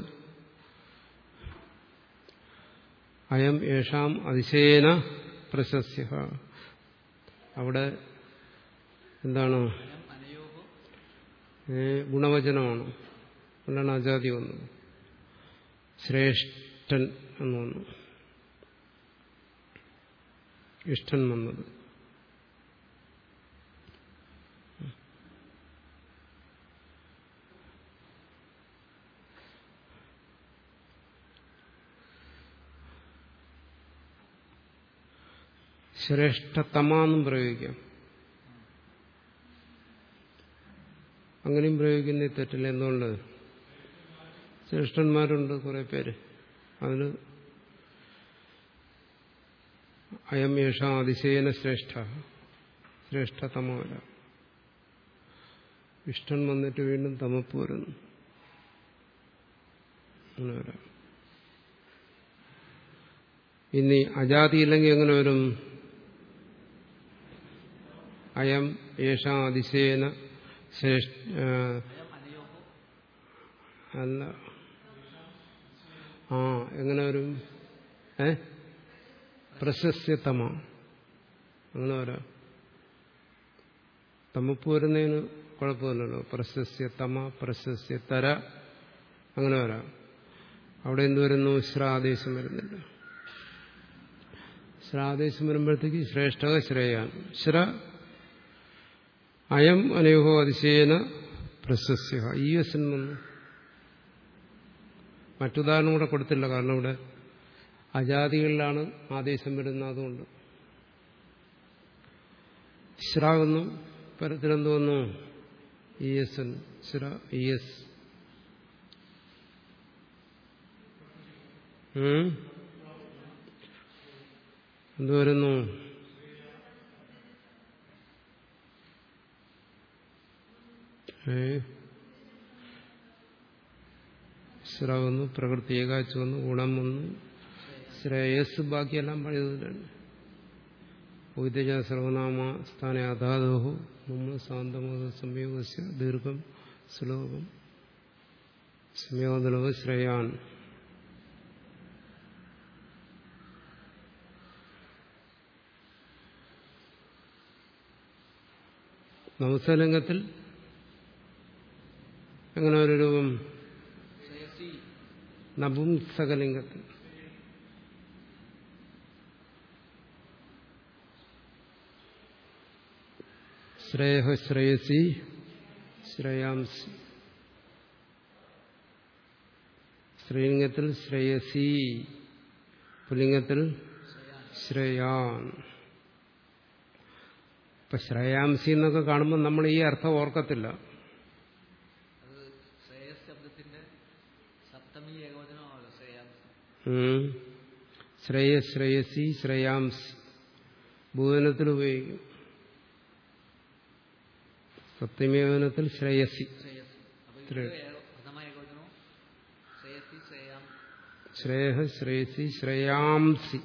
Speaker 1: അയം യേഷാം അതിശയേന പ്രശസ്യ അവിടെ എന്താണ്
Speaker 2: അയം അനയോഹോ
Speaker 1: ഏ, ഗുണവചനമാണ് അതുകൊണ്ടാണ് ആചാതി വന്നത് ശ്രേഷ്ഠൻ എന്ന് വന്നു ഇഷ്ടൻ വന്നത് ശ്രേഷ്ഠതമാന്നും പ്രയോഗിക്കാം അങ്ങനെയും പ്രയോഗിക്കുന്ന തെറ്റില്ല എന്തുകൊണ്ട് ശ്രേഷ്ഠന്മാരുണ്ട് കുറെ പേര് അതിന് അയം യേഷ അതിശയന ശ്രേഷ്ഠ ശ്രേഷ്ഠതമല്ല ഇഷ്ടൻ വന്നിട്ട് വീണ്ടും തമപ്പ് വരുന്നു അങ്ങനെ വരാം ഇനി അജാതി ഇല്ലെങ്കിൽ എങ്ങനെ വരും അയം യേഷ അതിശയന ശ്രേഷ്ഠ ആ,
Speaker 2: അയം അനയോഹോ
Speaker 1: അല്ല ആ എങ്ങനെ വരും ഏ പ്രശസ്യതമ അങ്ങനെ വരാം തമപ്പ് വരുന്നതിന് കുഴപ്പമില്ലല്ലോ പ്രശസ്യതമ പ്രശസ്യതര അങ്ങനെ വരാം അവിടെ എന്ത് വരുന്നു ശ്രാദേശം വരുന്നില്ല ശ്രാദേശം വരുമ്പോഴത്തേക്ക് ശ്രേഷ്ഠ ശ്രേയാണ് ശ്ര അയം അനയോഹോ അതിശയേന പ്രശസ്യ ഈ എസ് വന്നു മറ്റുദാഹരണം കൂടെ കൊടുത്തില്ല കാരണം ഇവിടെ അജാതികളിലാണ് ആദേശം വരുന്നത് അതുകൊണ്ട് ശ്രാവെന്നു പരത്തിലെന്ത് വന്നു ഇ എസ് എൻ ശ്ര ഇ എസ് എന്ത് വരുന്നു ഏ ശ്ര വന്നു പ്രകൃതി ഏകാച്ച് വന്നു ഗുണം വന്നു ശ്രേയസ് ബാക്കിയെല്ലാം പഴയതിലാണ് വൈദ്യജ സർവനാമ സ്ഥാന അധാതോ മുമ്പ് സാന്തമോദ സംയോഗസ്യ ദീർഘം ശ്ലോകം സംയോഗലവ് ശ്രേയാൻ നവസലിംഗത്തിൽ എങ്ങനെ ഒരു രൂപം
Speaker 2: ശ്രേയസി
Speaker 1: നപുംസകലിംഗത്തിൽ ശ്രേയ ശ്രേയസി ശ്രേയാംസി സ്ത്രീലിംഗത്തിൽ ശ്രേയസി പുല്ലിംഗത്തിൽ ശ്രേയാൻ ഇപ്പൊ ശ്രേയാംസി എന്നൊക്കെ കാണുമ്പോൾ നമ്മൾ ഈ അർത്ഥം ഓർക്കത്തില്ല
Speaker 2: അത് ശ്രേയസ് ശബ്ദത്തിന്റെ സപ്തമി ഏകവചനമാണല്ലോ ശ്രേയാംസം
Speaker 1: ഉം. ശ്രേയ ശ്രേയസി ശ്രേയാംസി ഭൂവനത്തിൽ ഉപയോഗിക്കും സപ്തമേവനത്തിൽ ശ്രേയസി
Speaker 2: ശ്രേയസ് അപ്പൊ
Speaker 1: ശ്രേ-
Speaker 2: ഇത് ഏക- പ്രഥമ ഏകവചനവും ശ്രേയസി ശ്രേയാം
Speaker 1: ശ്രേയ ശ്രേയസി ശ്രേയാംസി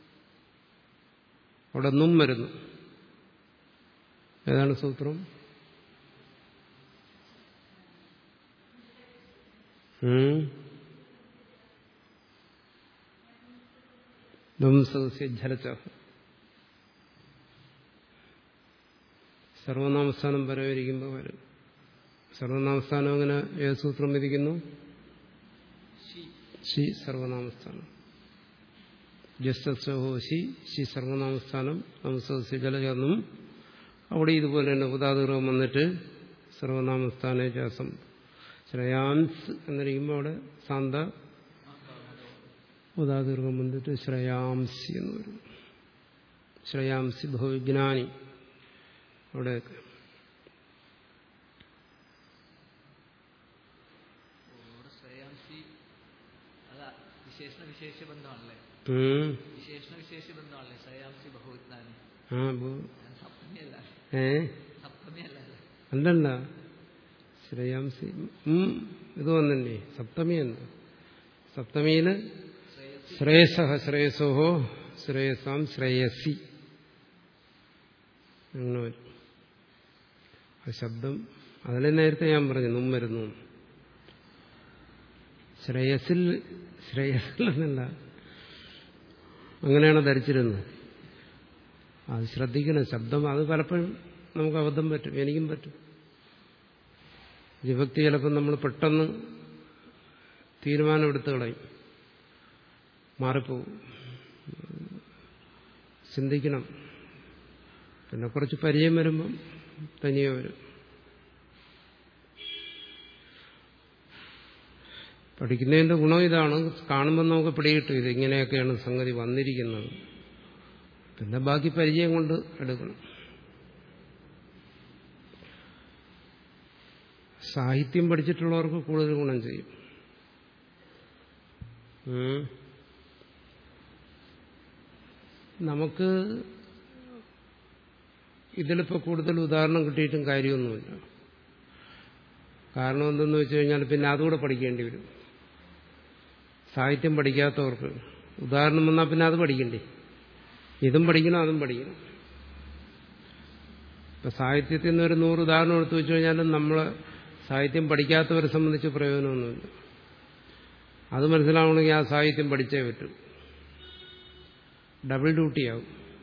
Speaker 1: അവിടെ നും വരുന്നു ഏതാണ് സൂത്രം ഉം. ധംസസ്യ ജലച്ച സർവനാമസ്ഥാനം പരവരിക്കുമ്പോൾ വരും സർവനാമസ്ഥാനം അങ്ങനെ ഏത് സൂത്രം വിധിക്കുന്നു
Speaker 2: ഷി
Speaker 1: ശി സർവനാമസ്ഥാനം ജസ്തസ്വഹോ ശി ശി സർവനാമസ്ഥാനം നമസ്യ ജലചാർന്നും അവിടെ ഇതുപോലെ തന്നെ ഉദാതീർഘം വന്നിട്ട് സർവനാമസ്ഥാന ജാസം ശ്രേയാംസ് എന്നിരിക്കുമ്പോൾ അവിടെ സാന്ത ഉദാതീർഘം വന്നിട്ട് ശ്രേയാംസി എന്ന് വരും ശ്രേയാംസി ബഹുവിജ്ഞാനി അവിടെയൊക്കെ
Speaker 2: ഇവിടെ ശ്രേയാംസി അല്ല വിശേഷണ വിശേഷ ബന്ധമാണല്ലേ
Speaker 1: ഉം.
Speaker 2: വിശേഷണ വിശേഷ ബന്ധമാണല്ലേ ശ്രേയാംസി ബഹുവിജ്ഞാനി
Speaker 1: ആ ബഹു
Speaker 2: ഞാൻ സപ്തമിയല്ല
Speaker 1: ഏ
Speaker 2: സപ്തമിയല്ല അല്ലേ
Speaker 1: അല്ലല്ല ശ്രേയാംസി ഉം, ഇത് വന്നില്ലേ സപ്തമി എന്ന് സപ്തമിയില്
Speaker 2: ശ്രേയസ്
Speaker 1: ശ്രേയസഹ ശ്രേയസോഹോ ശ്രേയസാം ശ്രേയസി അങ്ങനെ വരും ആ ശബ്ദം അതിലെ നേരത്തെ ഞാൻ പറഞ്ഞു നും വരുന്നു ശ്രേയസിൽ ശ്രേയസിൽ എന്നല്ല അങ്ങനെയാണ് ധരിച്ചിരുന്നത് അത് ശ്രദ്ധിക്കണം ശബ്ദം അത് പലപ്പോഴും നമുക്ക് അബദ്ധം പറ്റും എനിക്കും പറ്റും വിഭക്തി ചിലപ്പോൾ നമ്മൾ പെട്ടെന്ന് തീരുമാനമെടുത്ത് കളയും മാറിപ്പോവും ചിന്തിക്കണം പിന്നെ കുറച്ച് പരിചയം വരുമ്പം തനിയെ വരും പഠിക്കുന്നതിന്റെ ഗുണം ഇതാണ് കാണുമ്പോൾ നമുക്ക് പിടികിട്ടും ഇത് ഇങ്ങനെയൊക്കെയാണ് സംഗതി വന്നിരിക്കുന്നത് പിന്നെ ബാക്കി പരിചയം കൊണ്ട് എടുക്കണം സാഹിത്യം പഠിച്ചിട്ടുള്ളവർക്ക് കൂടുതൽ ഗുണം ചെയ്യും ഉം. നമുക്ക് ഇതിലിപ്പോൾ കൂടുതൽ ഉദാഹരണം കിട്ടിയിട്ടും കാര്യമൊന്നുമില്ല കാരണം എന്തെന്ന് വെച്ച് കഴിഞ്ഞാൽ പിന്നെ അതുകൂടെ പഠിക്കേണ്ടി വരും സാഹിത്യം പഠിക്കാത്തവർക്ക് ഉദാഹരണം വന്നാൽ പിന്നെ അത് പഠിക്കണ്ടേ ഇതും പഠിക്കണം അതും പഠിക്കണം ഇപ്പൊ സാഹിത്യത്തിൽ നിന്ന് ഒരു നൂറ് ഉദാഹരണം എടുത്തു വെച്ചു കഴിഞ്ഞാലും നമ്മൾ സാഹിത്യം പഠിക്കാത്തവരെ സംബന്ധിച്ച് പ്രയോജനമൊന്നുമില്ല അത് മനസ്സിലാവണമെങ്കിൽ ആ സാഹിത്യം പഠിച്ചേ പറ്റൂ ഡബിൾ ഡ്യൂട്ടിയാവും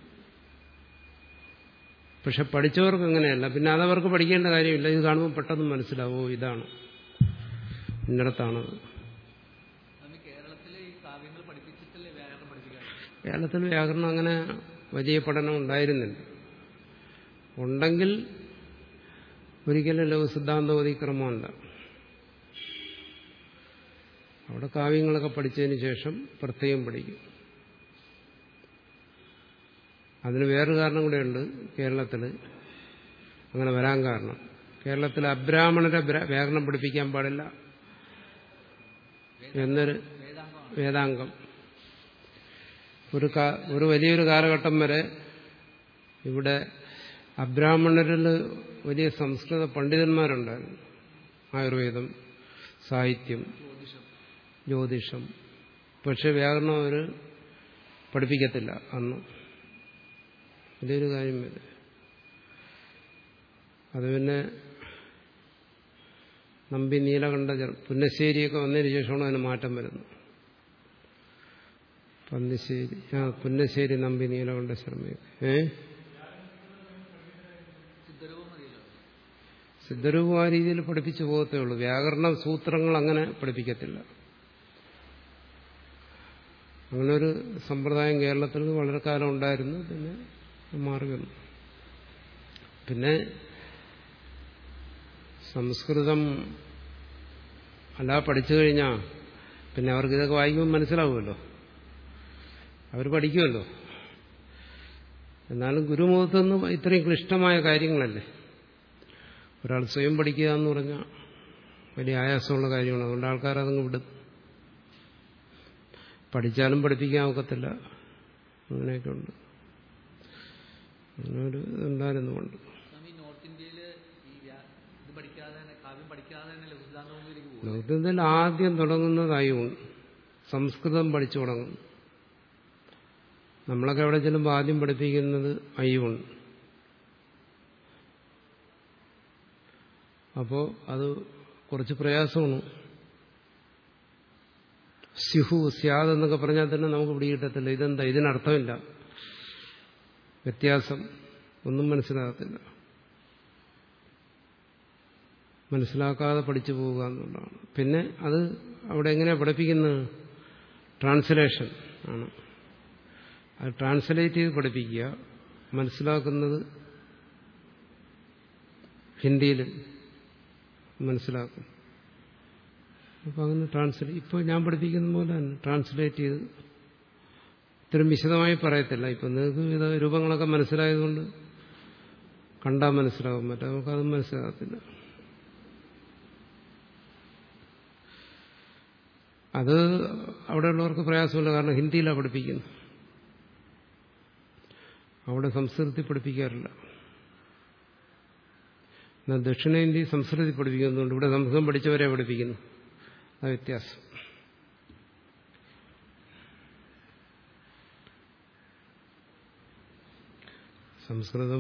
Speaker 1: പക്ഷെ പഠിച്ചവർക്ക് അങ്ങനെയല്ല പിന്നെ അതവർക്ക് പഠിക്കേണ്ട കാര്യമില്ല ഇത് കാണുമ്പോൾ പെട്ടെന്ന് മനസ്സിലാവോ ഇതാണ് ഇന്നിടത്താണത്
Speaker 2: സ്വാമി കേരളത്തിലെ ഈ കാവ്യങ്ങൾ പഠിപ്പിച്ചിട്ടല്ലേ വ്യാകരണം പഠിപ്പിക്കാൻ
Speaker 1: കേരളത്തിൽ വ്യാകരണം അങ്ങനെ വലിയ പഠനം ഉണ്ടായിരുന്നില്ല ഉണ്ടെങ്കിൽ ഒരിക്കലും ലഘുസിദ്ധാന്തവതി ക്രമമല്ല അവിടെ കാവ്യങ്ങളൊക്കെ പഠിച്ചതിന് ശേഷം പ്രത്യേകം പഠിക്കും അതിന് വേറൊരു കാരണം കൂടെയുണ്ട് കേരളത്തിൽ അങ്ങനെ വരാൻ കാരണം കേരളത്തിൽ അബ്രാഹ്മണരെ ബ്ര- വ്യാകരണം പഠിപ്പിക്കാൻ പാടില്ല എന്നൊരു
Speaker 2: വേദാംഗമാണ്
Speaker 1: വേദാംഗം ഒരു കാ- ഒരു വലിയൊരു കാലഘട്ടം വരെ ഇവിടെ അബ്രാഹ്മണരിൽ വലിയ സംസ്കൃത പണ്ഡിതന്മാരുണ്ടായിരുന്നു ആയുർവേദം സാഹിത്യം
Speaker 2: ജ്യോതിഷം
Speaker 1: ജ്യോതിഷം പക്ഷെ വ്യാകരണം അവർ പഠിപ്പിക്കത്തില്ല അന്ന് വലിയൊരു കാര്യം വരെ അത് പിന്നെ നമ്പി നീലകണ്ഠ ചർ- പുന്നശ്ശേരിയൊക്കെ വന്നതിന് ശേഷമാണ് അതിന് മാറ്റം വരുന്നത് പന്നിശ്ശേരി ആ പുന്നശ്ശേരി നമ്പി നീലകണ്ഠ ശർമ്മയൊക്കെ ഏ
Speaker 2: സിദ്ധരൂപം മതിയല്ലോ
Speaker 1: സിദ്ധരൂപം ആ രീതിയിൽ പഠിപ്പിച്ചു പോകത്തേ ഉള്ളൂ വ്യാകരണ സൂത്രങ്ങൾ അങ്ങനെ പഠിപ്പിക്കത്തില്ല അങ്ങനെ ഒരു സമ്പ്രദായം കേരളത്തിൽ വളരെ കാലം ഉണ്ടായിരുന്നു പിന്നെ മാറി വന്നു പിന്നെ സംസ്കൃതം അല്ല പഠിച്ചു കഴിഞ്ഞാൽ പിന്നെ അവർക്ക് ഇതൊക്കെ വായിക്കുമ്പോൾ മനസ്സിലാവുമല്ലോ അവർ പഠിക്കുമല്ലോ എന്നാലും ഗുരുമുഖത്ത് നിന്ന് ഇത്രയും ക്ലിഷ്ടമായ കാര്യങ്ങളല്ലേ ഒരാൾ സ്വയം പഠിക്കുക എന്ന് പറഞ്ഞാൽ വലിയ ആയാസമുള്ള കാര്യമാണ് അതുകൊണ്ട് ആൾക്കാർ അതങ്ങ് വിടും പഠിച്ചാലും പഠിപ്പിക്കാൻ ഒക്കത്തില്ല അങ്ങനെയൊക്കെ ഉണ്ട് അങ്ങനെ ഒരു ഇതുണ്ടായിരുന്നു കൊണ്ട്
Speaker 2: സ്വാമി നോർത്ത് ഇന്ത്യയിൽ ഈ വ്യാ- ഇത് പഠിക്കാതെ തന്നെ കാവ്യം പഠിക്കാതെ തന്നെ ലഘുസിദ്ധാന്തത്തിലേക്ക് പോകും
Speaker 1: ലോകത്തിൽ ആദ്യം തുടങ്ങുന്നത് അയ്യൂൺ സംസ്കൃതം പഠിച്ചു തുടങ്ങും നമ്മളൊക്കെ എവിടെ ചെല്ലുമ്പോൾ ആദ്യം പഠിപ്പിക്കുന്നത് അയ്യൂൺ അപ്പോൾ അത് കുറച്ച് പ്രയാസമാണ് സ്യുഹു സ്യാദ് എന്നൊക്കെ പറഞ്ഞാൽ തന്നെ നമുക്ക് പിടികിട്ടത്തില്ല ഇതെന്താ ഇതിനർത്ഥമില്ല വ്യത്യാസം ഒന്നും മനസ്സിലാകത്തില്ല മനസ്സിലാക്കാതെ പഠിച്ചു പോവുക എന്നുള്ളതാണ് പിന്നെ അത് അവിടെ എങ്ങനെയാണ് പഠിപ്പിക്കുന്നത് ട്രാൻസ്ലേഷൻ ആണ് അത് ട്രാൻസ്ലേറ്റ് ചെയ്ത് പഠിപ്പിക്കുക മനസ്സിലാക്കുന്നത് ഹിന്ദിയിൽ മനസ്സിലാക്കും അപ്പം അങ്ങനെ ട്രാൻസ്ലേറ്റ് ഇപ്പോൾ ഞാൻ പഠിപ്പിക്കുന്ന പോലെ തന്നെ ട്രാൻസ്ലേറ്റ് ചെയ്ത് ഇത്രയും വിശദമായി പറയത്തില്ല ഇപ്പം നിങ്ങൾക്ക് ഇത് രൂപങ്ങളൊക്കെ മനസ്സിലായതുകൊണ്ട് കണ്ടാൽ മനസ്സിലാവും മറ്റേ നമുക്കത് മനസ്സിലാകത്തില്ല അത് അവിടെയുള്ളവർക്ക് പ്രയാസമില്ല കാരണം ഹിന്ദിയിലാണ് പഠിപ്പിക്കുന്നത് അവിടെ സംസ്കൃതത്തിൽ പഠിപ്പിക്കാറില്ല എന്നാൽ ദക്ഷിണേന്ത്യ സംസ്കൃതത്തിൽ പഠിപ്പിക്കുന്നുണ്ട് ഇവിടെ സംസ്കൃതം പഠിച്ചവരെ പഠിപ്പിക്കുന്നു ആ വ്യത്യാസം സംസ്കൃതം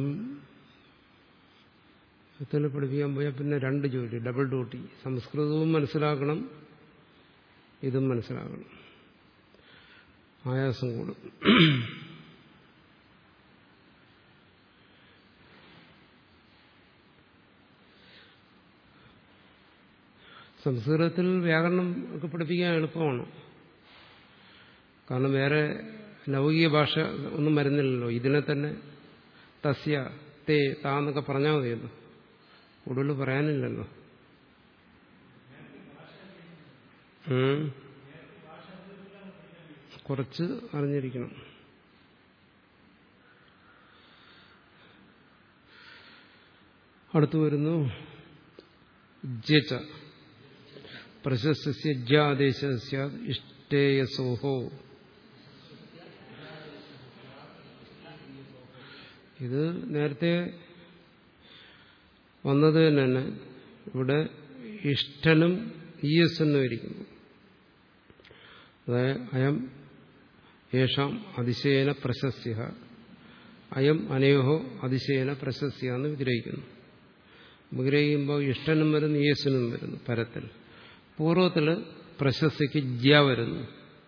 Speaker 1: ത്തിൽ പഠിപ്പിക്കാൻ പോയാൽ പിന്നെ രണ്ട് ജോലി ഡബിൾ ഡ്യൂട്ടി സംസ്കൃതവും മനസ്സിലാക്കണം ഇതും മനസ്സിലാക്കണം ആയാസം കൂടും സംസ്കൃതത്തിൽ വ്യാകരണം ഒക്കെ പഠിപ്പിക്കാൻ എളുപ്പമാണ് കാരണം വേറെ ലൗകിക ഭാഷ ഒന്നും വരുന്നില്ലല്ലോ ഇതിനെ തന്നെ തസ്യ തേ താ എന്നൊക്കെ പറഞ്ഞാൽ മതിയല്ലോ കൂടുതൽ പറയാനില്ലല്ലോ ഉം. കുറച്ച് അറിഞ്ഞിരിക്കണം അടുത്തു വരുന്നു ജച്ച പ്രശസ്യ ജാദേശ ഇഷ്ടേയസോഹോ ഇത് നേരത്തെ വന്നത് തന്നെ ഇവിടെ ഇഷ്ടനും ഇയസ് എന്നും ഇരിക്കുന്നു അതായത് അയം യേഷാം അതിശയേന പ്രശസ്യ അയം അനയോഹോ അതിശയേന പ്രശസ്യ എന്ന് വിഗ്രഹിക്കുന്നു വിഗ്രഹിക്കുമ്പോൾ ഇഷ്ടനും വരുന്നു യേശനും വരുന്നു പരത്തിൽ പൂർവ്വത്തിൽ പ്രശസ്തിക്ക് ജ്യ വരുന്നു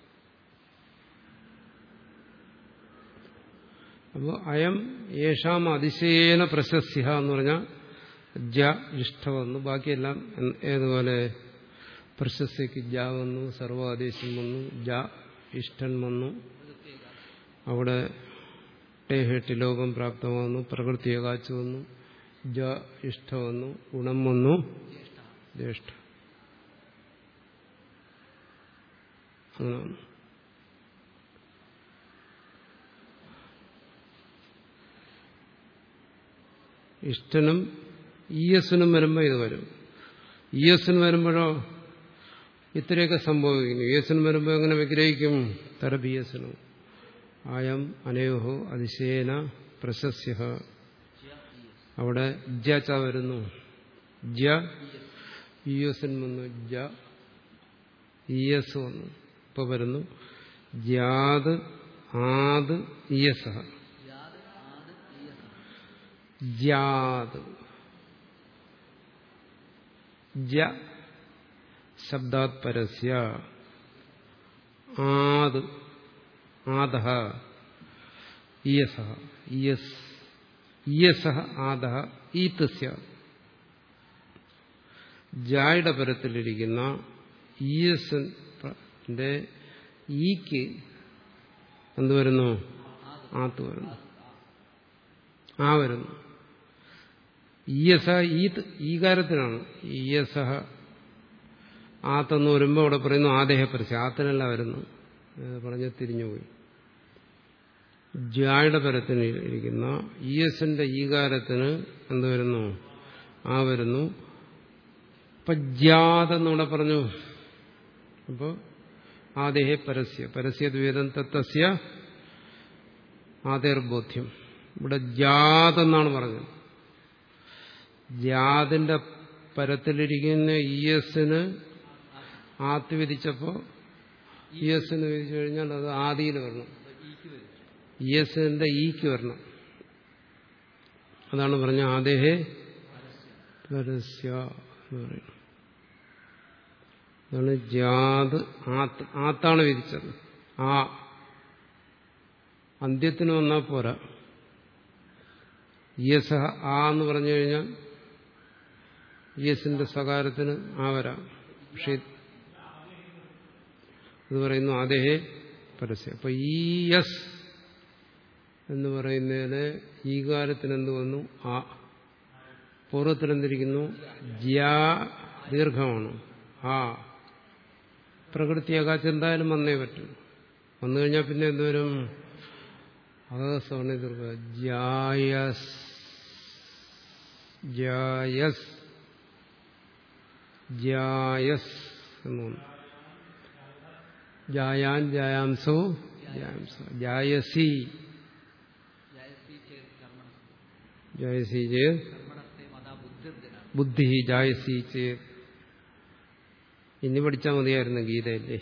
Speaker 1: അപ്പോൾ അയം യേഷാം അതിശയേന പ്രശസ്യ എന്ന് പറഞ്ഞാൽ ജ ഇഷ്ട വന്നു ബാക്കിയെല്ലാം ഏതുപോലെ പ്രശസ്തിക്ക് ജ വന്നു സർവാദേശം വന്നു ജ ഇഷ്ടൻ വന്നു അവിടെ ടേഹെട്ടി ലോകം പ്രാപ്തമാകുന്നു പ്രകൃതി ഏകാച്ചു വന്നു ജ ഇഷ്ട വന്നു ഗുണം വന്നു ജ്യേഷ്ഠ അങ്ങനെ വന്നു ഇഷ്ടനും ഇ എസിനും വരുമ്പോൾ ഇത് വരും ഇ എസിന് വരുമ്പോഴോ ഇത്രയൊക്കെ സംഭവിക്കുന്നു ഇ എസിന് വരുമ്പോൾ എങ്ങനെ വിഗ്രഹിക്കും തരബി എസിനും ആയം അനയോഹോ അതിശയേന പ്രശസ്യ അവിടെ ജ ച വരുന്നു ജ ഇ എസിൻ വന്നു ജ ഇ എസ് വന്നു ഇപ്പൊ വരുന്നു ജാത് ആത് ഇ എസ് ജാത് ജ ശബ്ദാത് പരസ്യ ആത് ആദ ഇയസ ഇയസ് ഇയസ ആദ ഈത്തസ്യ ജായുടെ പരത്തിലിരിക്കുന്ന ഇയസിന്റെ ഈക്ക് എന്ത് വരുന്നു ആത്ത് വരുന്നു ആ വരുന്നു ഇയസ ഈത്ത് ഈകാരത്തിനാണ് ഇയസ ആത്തെന്ന് വരുമ്പോൾ അവിടെ പറയുന്നു ആദേഹ പരസ്യം ആത്തിനല്ല വരുന്നു പറഞ്ഞ് തിരിഞ്ഞുപോയി ജായുടെ പരത്തിന് ഇരിക്കുന്ന ഇയസിന്റെ ഈകാരത്തിന് എന്ത് വരുന്നു ആ വരുന്നു ഇപ്പൊ ജാതെന്നൂടെ പറഞ്ഞു അപ്പോൾ ആദേഹ പരസ്യ പരസ്യദ്വേദം തത്തസ്യ ആദേർബോധ്യം ഇവിടെ ജാതെന്നാണ് പറഞ്ഞത് ജാതിന്റെ പരത്തിലിരിക്കുന്ന ഇ എസിന് ആത്ത് വിധിച്ചപ്പോൾ ഇ എസിന് വിധിച്ചു കഴിഞ്ഞാൽ അത് ആദിയിൽ വരണം ഇ എസിന്റെ ഈക്ക് വരണം അതാണ് പറഞ്ഞ ആദേഹേ പരസ്യ എന്ന് പറയുന്നത് അതാണ് ജാത് ആത്ത് ആത്താണ് വിധിച്ചത് ആ അന്ത്യത്തിന് വന്നാൽ പോരാ യസ ആ എന്ന് പറഞ്ഞു കഴിഞ്ഞാൽ യസിന്റെ സകാരത്തിന് ആ വരാം പക്ഷെ ഇത് പറയുന്നു ആദേഹേ പരസ്യം അപ്പൊ ഈ യസ് എന്ന് പറയുന്നതിന് ഈ കാലത്തിന് എന്ത് വന്നു ആ പൂർവ്വത്തിലെന്തിരിക്കുന്നു ജ്യാ ദീർഘമാണ് ആ പ്രകൃതിയാകാച്ച എന്തായാലും വന്നേ പറ്റും വന്നു കഴിഞ്ഞാൽ പിന്നെ എന്തുവരും അകസ്വർണ്ണ ദീർഘ ജായസ് ജായസ് ജായസ് എന്ന് വന്നു ജായാൻ ജായാംസോ ജായാംസോ ജായസി ജായസി ചേത് ബുദ്ധി ജായസി ചേത് ഇനി പഠിച്ചാൽ മതിയായിരുന്നു ഗീതയല്ലേ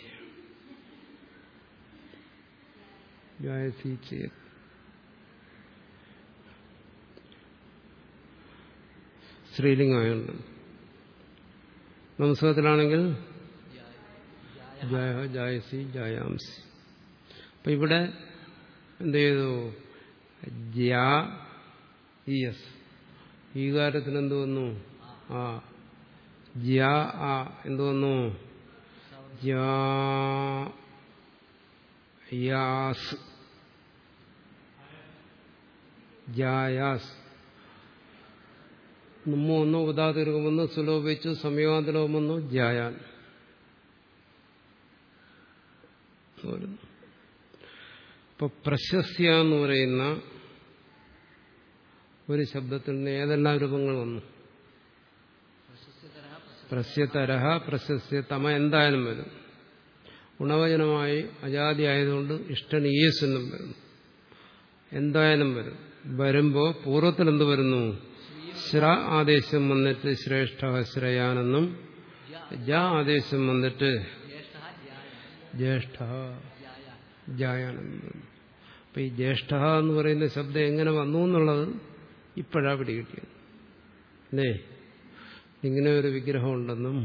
Speaker 1: ജായസി ചേത് സ്ത്രീലിംഗമായുണ്ട് നമസ്കാരത്തിലാണെങ്കിൽ
Speaker 2: ജായ
Speaker 1: ജായ ജായസി ജായാംസി അപ്പൊ ഇവിടെ എന്ത് ചെയ്തു ജ്യാ ഇ എസ് ഈകാരത്തിന് എന്ത് വന്നു ആ ജ്യാ ആ എന്ത് വന്നു ജ്യാ യാസ് ജായാസ് നമ്മ വന്നു ഉദാതിർഗം വന്നു സുലോഭിച്ചു സംയോഗാന്തരവും വന്നു ജായാൻ വരുന്നു ഇപ്പൊ പ്രശസ്യ എന്ന് പറയുന്ന ഒരു ശബ്ദത്തിൽ നിന്ന് ഏതെല്ലാം രൂപങ്ങൾ വന്നു
Speaker 2: പ്രശസ്യതരः പ്രശസ്ത
Speaker 1: പ്രസ്യതരഹ പ്രശസ്യതമ എന്തായാലും വരും ഗുണവചനമായി അജാതി ആയതുകൊണ്ട് ഇഷ്ടൻ ഈയസ് എന്നും വരുന്നു എന്തായാലും വരും വരുമ്പോ പൂർവ്വത്തിൽ എന്ത് വരുന്നു ശ്ര ആദേശം വന്നിട്ട് ശ്രേഷ്ഠ ശ്രയാനെന്നും ജ ആദേശം വന്നിട്ട്
Speaker 2: ജ്യേഷ്ഠः ജ്യായ
Speaker 1: ജ്യേഷ്ഠ
Speaker 2: ജ്യായ
Speaker 1: ജായാനെന്നും വരുന്നു അപ്പൊ ഈ ജ്യേഷ്ഠ എന്ന് പറയുന്ന ശബ്ദം എങ്ങനെ വന്നു എന്നുള്ളത് ഇപ്പോഴാ പിടികിട്ടിയത് അല്ലേ ഇങ്ങനെ ഒരു വിഗ്രഹം ഉണ്ടെന്നും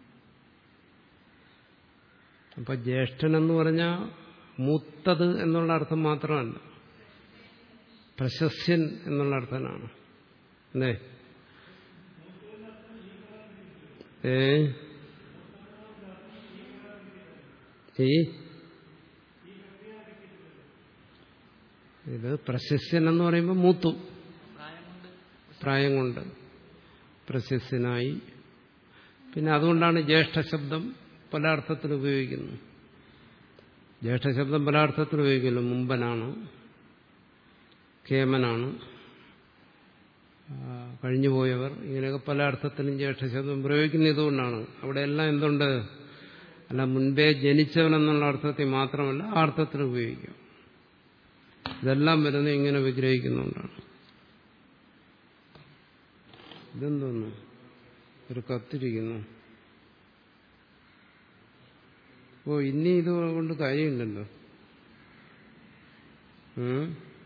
Speaker 1: അപ്പൊ ജ്യേഷ്ഠൻ എന്ന് പറഞ്ഞാൽ മൂത്തത് എന്നുള്ള അർത്ഥം മാത്രമല്ല പ്രശസ്യൻ എന്നുള്ള അർത്ഥനാണ് അല്ലേ ഏ ഈ ഇത് പ്രശസ്യൻ എന്ന് പറയുമ്പോൾ മൂത്തു
Speaker 2: പ്രായം കൊണ്ട്
Speaker 1: പ്രായം കൊണ്ട് പ്രശസ്യനായി പിന്നെ അതുകൊണ്ടാണ് ജ്യേഷ്ഠ ശബ്ദം പല അർത്ഥത്തിൽ ഉപയോഗിക്കുന്നത് ജ്യേഷ്ഠ ശബ്ദം പല അർത്ഥത്തിൽ ഉപയോഗിക്കുന്നു മുമ്പനാണ് കേമനാണ് ആ, കഴിഞ്ഞുപോയവർ ഇങ്ങനെയൊക്കെ പല അർത്ഥത്തിലും ജ്യേഷ്ഠ ശബ്ദം പ്രയോഗിക്കുന്നത് ഇതുകൊണ്ടാണ് അവിടെ എല്ലാം എന്തുണ്ട് അല്ല മുൻപേ ജനിച്ചവൻ എന്നുള്ള അർത്ഥത്തിൽ മാത്രമല്ല ആ അർത്ഥത്തിൽ ഉപയോഗിക്കും ഇതെല്ലാം വരുന്നത് ഇങ്ങനെ വിഗ്രഹിക്കുന്നുകൊണ്ടാണ് ഇതെന്തോന്നു ഒരു കത്തിരിക്കുന്നു ഓ ഇനി ഇത് കൊണ്ട് കാര്യമില്ലല്ലോ ഉം?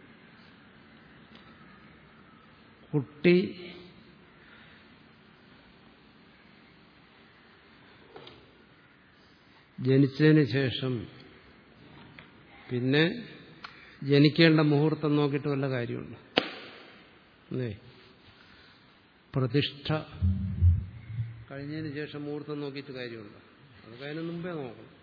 Speaker 1: കുട്ടി ജനിച്ചതിന് ശേഷം പിന്നെ ജനിക്കേണ്ട മുഹൂർത്തം നോക്കിയിട്ട് വല്ല കാര്യമുണ്ട് അല്ലേ പ്രതിഷ്ഠ കഴിഞ്ഞതിന് ശേഷം മുഹൂർത്തം നോക്കിയിട്ട് കാര്യമുണ്ട് അതൊക്കെ അതിന് മുമ്പേ നോക്കണം